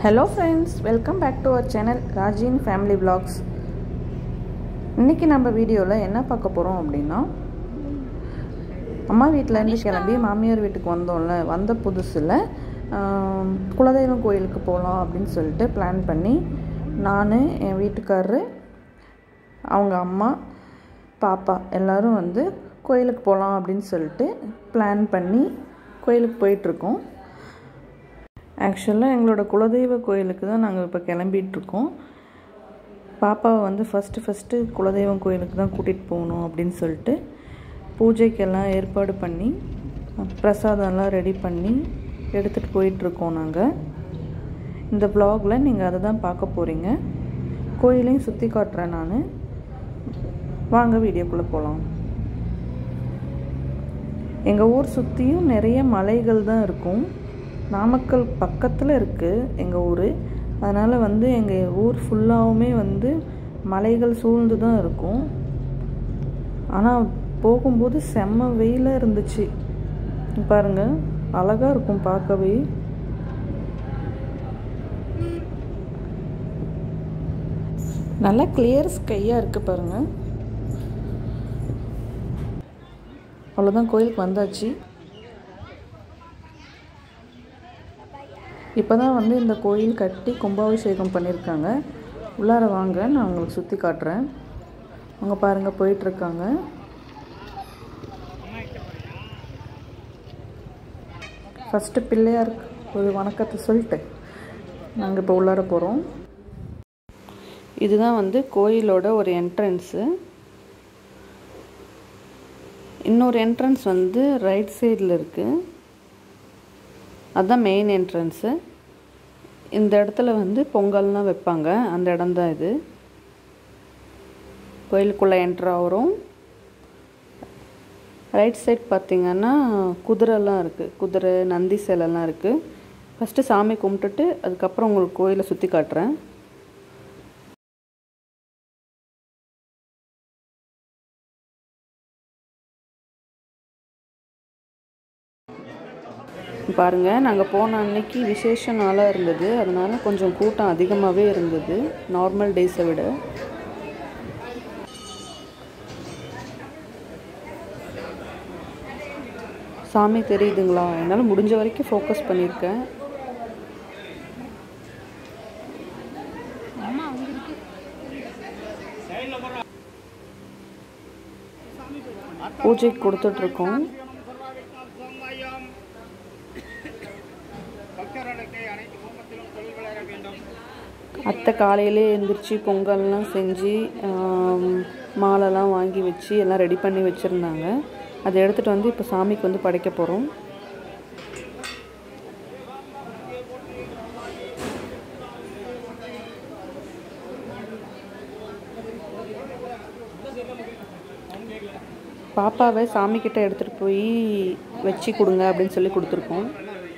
hello friends welcome back to our channel ராஜின் family vlogs இன்றைக்கி நம்ம வீடியோவில் என்ன பார்க்க போகிறோம் அப்படின்னா அம்மா வீட்டிலேருந்து கிளம்பி மாமியார் வீட்டுக்கு வந்தோம்ல வந்த புதுசில் ஆம், குலதெய்வம் கோயிலுக்கு போகலாம் அப்படின்னு சொல்லிட்டு பிளான் பண்ணி நான் என் வீட்டுக்காரரு அவங்க அம்மா பாப்பா எல்லாரும் வந்து கோயிலுக்கு போகலாம் அப்படின்னு சொல்லிட்டு பிளான் பண்ணி கோயிலுக்கு போயிட்டுருக்கோம் ஆக்சுவலாக எங்களோட குலதெய்வ கோயிலுக்கு தான் நாங்கள் இப்போ கிளம்பிகிட்ருக்கோம் பாப்பாவை வந்து ஃபஸ்ட்டு ஃபஸ்ட்டு குலதெய்வம் கோயிலுக்கு தான் கூட்டிகிட்டு போகணும் அப்படின்னு சொல்லிட்டு பூஜைக்கெல்லாம் ஏற்பாடு பண்ணி பிரசாதம்லாம் ரெடி பண்ணி எடுத்துகிட்டு போயிட்டுருக்கோம் நாங்கள் இந்த வ்ளாகில் நீங்கள் அதை தான் பார்க்க போகிறீங்க கோயிலையும் சுற்றி காட்டுறேன் நான் வாங்க வீடியோக்குள்ளே போகலாம் எங்கள் ஊர் சுற்றியும் நிறைய மலைகள் தான் இருக்கும் நாமக்கல் பக்கத்தில் இருக்குது எங்கள் ஊர் அதனால் வந்து எங்கள் ஊர் ஃபுல்லாகவுமே வந்து மலைகள் சூழ்ந்து தான் இருக்கும் ஆனால் போகும்போது செம்ம வெயிலாக இருந்துச்சு பாருங்க அழகாக இருக்கும் பார்க்கவே நல்லா கிளியர் ஸ்கையாக இருக்குது பாருங்கள் அவ்வளோதான் கோயிலுக்கு வந்தாச்சு இப்போ தான் வந்து இந்த கோயில் கட்டி கும்பாபிஷேகம் பண்ணியிருக்காங்க உள்ளார வாங்க நான் உங்களுக்கு சுற்றி காட்டுறேன் அவங்க பாருங்கள் போயிட்டுருக்காங்க ஃபஸ்ட்டு பிள்ளையாருக்கு ஒரு வணக்கத்தை சொல்லிட்டு நாங்கள் இப்போ உள்ளார போகிறோம் இதுதான் வந்து கோயிலோட ஒரு என்ட்ரன்ஸு இன்னொரு என்ட்ரன்ஸ் வந்து ரைட் சைடில் இருக்குது அதுதான் மெயின் என்ட்ரன்ஸு இந்த இடத்துல வந்து பொங்கல்லாம் வைப்பாங்க அந்த இடம் தான் இது கோயிலுக்குள்ளே என்ட்ரு ஆகிறோம் ரைட் சைட் பார்த்திங்கன்னா குதிரைலாம் இருக்குது குதிரை நந்தி சிலைலாம் இருக்குது ஃபஸ்ட்டு சாமி கும்பிட்டுட்டு அதுக்கப்புறம் உங்களுக்கு கோயிலை சுற்றி காட்டுறேன் பாருங்க நாங்கள் போன அன்னைக்கு விசேஷ நாளாக இருந்தது அதனால கொஞ்சம் கூட்டம் அதிகமாகவே இருந்தது நார்மல் டேஸை விட சாமி தெரியுதுங்களா என்னால் முடிஞ்ச வரைக்கும் ஃபோக்கஸ் பண்ணியிருக்கேன் பூஜைக்கு கொடுத்துட்ருக்கோம் அத்தை காலையிலே எழுந்திரிச்சு பொங்கல்லாம் செஞ்சு ஆம், மாலைலாம் வாங்கி வச்சு எல்லாம் ரெடி பண்ணி வச்சுருந்தாங்க அதை எடுத்துகிட்டு வந்து இப்போ சாமிக்கு வந்து படைக்க போகிறோம் பாப்பாவை சாமிக்கிட்ட எடுத்துகிட்டு போய் வச்சு கொடுங்க அப்படின்னு சொல்லி கொடுத்துருக்கோம்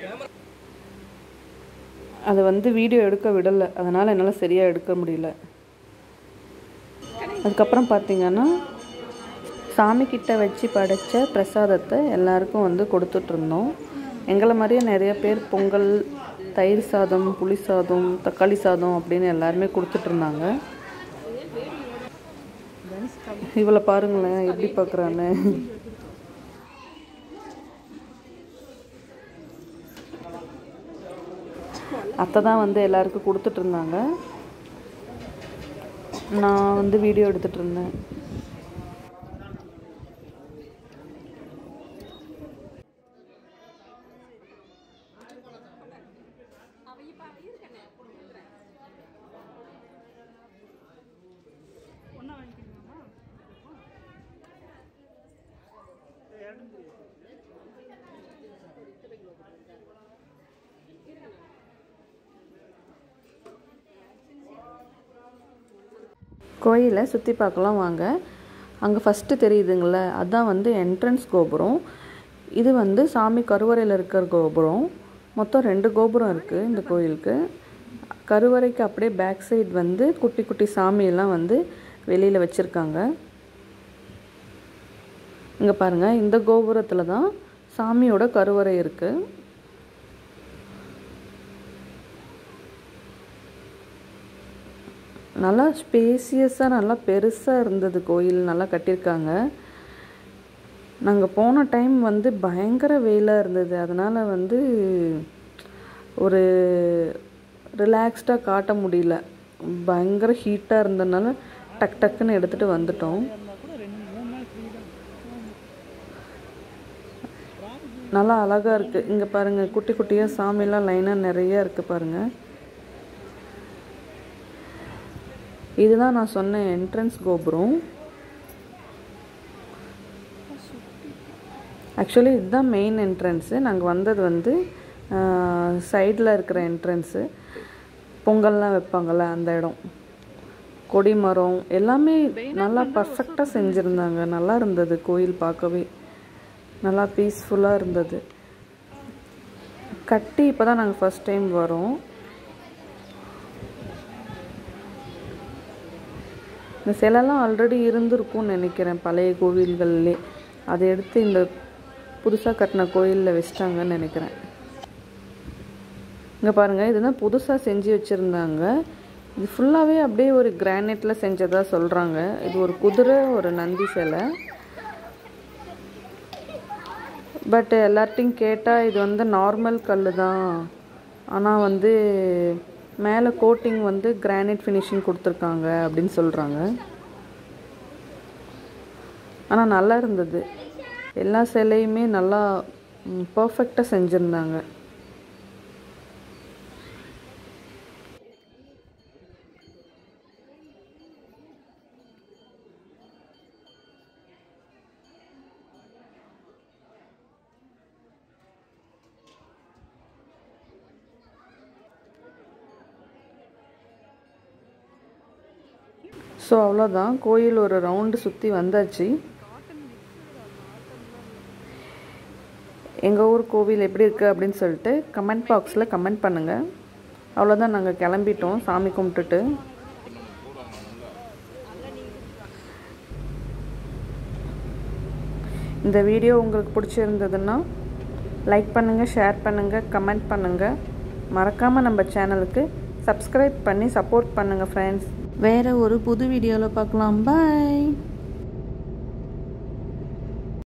அதை வந்து வீடியோ எடுக்க விடலை அதனால் என்னால் சரியாக எடுக்க முடியல அதுக்கப்புறம் பார்த்தீங்கன்னா சாமிக்கிட்ட வச்சு படைச்ச பிரசாதத்தை எல்லாருக்கும் வந்து கொடுத்துட்ருந்தோம் எங்களை மாதிரியே நிறைய பேர் பொங்கல் தயிர் சாதம் புளி சாதம் தக்காளி சாதம் அப்படின்னு எல்லாருமே கொடுத்துட்ருந்தாங்க இவளை பாருங்களேன் எப்படி பார்க்குறான்னு அத்தை தான் வந்து எல்லாருக்கும் கொடுத்துட்டு இருந்தாங்க நான் வந்து வீடியோ எடுத்துட்டு இருந்தேன் கோயிலை சுற்றி பார்க்கலாம் வாங்க அங்கே ஃபஸ்ட்டு தெரியுதுங்கள அதுதான் வந்து என்ட்ரன்ஸ் கோபுரம் இது வந்து சாமி கருவறையில் இருக்கிற கோபுரம் மொத்தம் ரெண்டு கோபுரம் இருக்குது இந்த கோயிலுக்கு கருவறைக்கு அப்படியே பேக் சைடு வந்து குட்டி குட்டி சாமியெல்லாம் வந்து வெளியில் வச்சுருக்காங்க இங்கே பாருங்கள் இந்த கோபுரத்தில் தான் சாமியோட கருவறை இருக்குது நல்லா ஸ்பேசியஸாக நல்லா பெருசாக இருந்தது கோயில் நல்லா கட்டியிருக்காங்க நாங்கள் போன டைம் வந்து பயங்கர வெயிலாக இருந்தது அதனால் வந்து ஒரு ரிலாக்ஸ்டாக காட்ட முடியல பயங்கர ஹீட்டாக இருந்ததுனால டக் டக்குன்னு எடுத்துகிட்டு வந்துட்டோம் நல்லா அழகாக இருக்குது இங்கே பாருங்கள் குட்டி குட்டியாக சாமிலாம் லைனாக நிறைய இருக்குது பாருங்கள் இதுதான் நான் சொன்ன என்ட்ரன்ஸ் கோபுரம் ஆக்சுவலி இதுதான் மெயின் என்ட்ரன்ஸு நாங்கள் வந்தது வந்து சைடில் இருக்கிற என்ட்ரன்ஸு பொங்கல்லாம் வைப்பாங்கள்ல அந்த இடம் கொடி மரம் எல்லாமே நல்லா பர்ஃபெக்டாக செஞ்சுருந்தாங்க நல்லா இருந்தது கோயில் பார்க்கவே நல்லா பீஸ்ஃபுல்லாக இருந்தது கட்டி இப்போ தான் நாங்கள் ஃபஸ்ட் டைம் வரோம் இந்த சிலைலாம் ஆல்ரெடி இருந்திருக்கும்னு நினைக்கிறேன் பழைய கோவில்கள்லே அதை எடுத்து இந்த புதுசாக கட்டின கோயிலில் வச்சிட்டாங்கன்னு நினைக்கிறேன் இங்கே பாருங்கள் இதுதான் புதுசாக செஞ்சு வச்சுருந்தாங்க இது ஃபுல்லாகவே அப்படியே ஒரு கிரானைட்டில் செஞ்சதாக சொல்கிறாங்க இது ஒரு குதிரை ஒரு நந்தி சிலை பட் எல்லார்ட்டையும் கேட்டால் இது வந்து நார்மல் கல் தான் ஆனால் வந்து மேலே கோட்டிங் வந்து கிரானைட் ஃபினிஷிங் கொடுத்துருக்காங்க அப்படின்னு சொல்கிறாங்க ஆனால் நல்லா இருந்தது எல்லா சிலையுமே நல்லா பர்ஃபெக்டாக செஞ்சுருந்தாங்க ஸோ அவ்வளோதான் கோயில் ஒரு ரவுண்டு சுற்றி வந்தாச்சு எங்கள் ஊர் கோவில் எப்படி இருக்குது அப்படின்னு சொல்லிட்டு கமெண்ட் பாக்ஸில் கமெண்ட் பண்ணுங்கள் அவ்வளோதான் நாங்கள் கிளம்பிட்டோம் சாமி கும்பிட்டுட்டு இந்த வீடியோ உங்களுக்கு பிடிச்சிருந்ததுன்னா லைக் பண்ணுங்கள் ஷேர் பண்ணுங்கள் கமெண்ட் பண்ணுங்கள் மறக்காமல் நம்ம சேனலுக்கு சப்ஸ்கிரைப் பண்ணி சப்போர்ட் பண்ணுங்கள் ஃப்ரெண்ட்ஸ் வேறு ஒரு புது வீடியோவில் பார்க்கலாம் பாய்